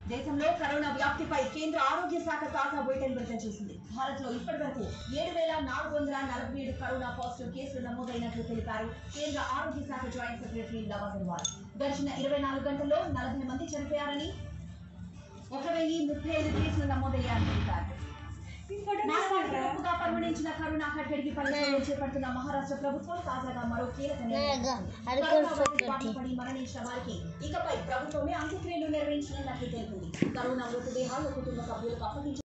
దేశంలో కరోనా వ్యాప్తిపై కేంద్ర ఆరోగ్య శాఖ తాజా బులెటిన్ విడుదల చేసింది భారత్ లో ఇప్పటివరకు ఏడు వేల నాలుగు వందల నలభై ఏడు కరోనా పాజిటివ్ కేసులు నమోదైనట్లు తెలిపారు కేంద్ర ఆరోగ్య శాఖ జాయింట్ సెక్రటరీ లవ్ అగర్వాల్ గడిచిన ఇరవై నాలుగు గంటల్లో నలభై మంది చనిపోయారని ఒక వెయ్యి ముప్పై ఐదు కేసులు నమోదయ్యాయని తెలిపారు మానవాళిగా పరిగణించిన కరోనా కట్టడికి పరిచయం చేపడుతున్న మహారాష్ట్ర ప్రభుత్వం తాజాగా మరో కీలక నిర్ణయం తీసుకుంది. అది కరోనా కూడా వైరస్ బారిన పడి మరణించిన వారికి ఇకపై ప్రభుత్వమే అంత్యక్రియలు నిర్వహించనున్నట్లు తెలిపింది కరోనా మృతదేహాలు కుటుంబ సభ్యులకు అప్పగించ